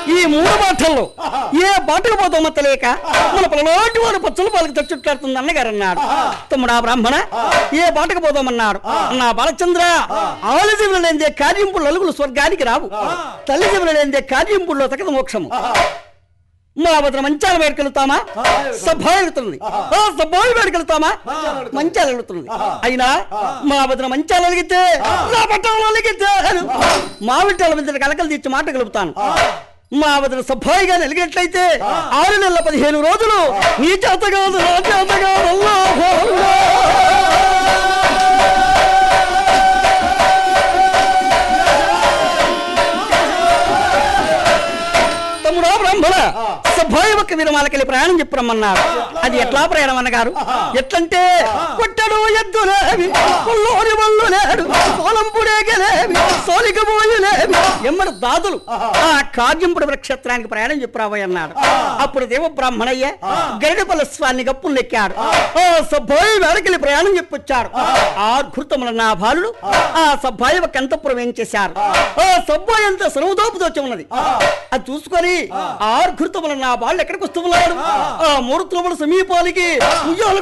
ఈ మూడు బాటల్లో ఏ బాటకు పోతామో తెలియక మన పిల్లలాంటి వారు పచ్చల పాలకు తెచ్చుట్లాడుతుంది అన్నగారు అన్నాడు తమ్ముడా బ్రాహ్మణ ఏ బాటకు పోదామన్నాడు అన్నా బాలచంద్ర ఆలజీవులు లేదే కార్యంపులు అలుగులు స్వర్గానికి రావు తల్లిజీవులు లేదే కార్యంపుల్లో తగదు మోక్షము మా వద్ద మంచాల వేడుకెళ్తామా సభ ఎడుతుంది ఆ సభ వేడుకెళ్తామా మంచాలు ఎడుతుంది అయినా మా వద్ద మంచాలు అలిగితే నా పట్టణంలో అలిగితే మా విట్టాల మీద కలకలు తీర్చి మాట కలుపుతాను మా వద్ద సభాయిగా ఎలిగినట్లయితే ఆరు నెలల పదిహేను రోజులు నీ చేత కాదు నా చేత కాదు అల్లాహు తమ్ముడా బ్రాహ్మణ సభాయి ఒక్క విరమాలకెళ్ళి ప్రయాణం చెప్పరమ్మన్నారు అది ఎట్లా ప్రయాణం అన్నగారు ఎట్లంటే కొట్టడు ఎద్దులేవి కొల్లోని వల్లు లేడు సోలంపుడే గెలేవి సోలిక పోయులేవి ఎమ్మడి దాదులు ఆ కావ్యంపుడు నక్షత్రానికి ప్రయాణం చెప్పరాబోయ్ అన్నాడు అప్పుడు దేవ బ్రాహ్మణయ్య గరిడపల్ల స్వామిని గప్పులు నెక్కాడు ఆ సభాయి వేడకెళ్ళి ప్రయాణం చెప్పొచ్చాడు ఆర్ఘృతముల నా బాలుడు ఆ సభాయి ఒక అంతపురం ఏం చేశారు ఆ సభాయి అంత సర్వదోపుదోచి ఉన్నది అది చూసుకొని ఆర్ఘృతముల నా వాళ్ళు ఎక్కడికి వస్తున్నాడు ఆ మూడు త్రోముల సమీపాలకి ఉయ్యాల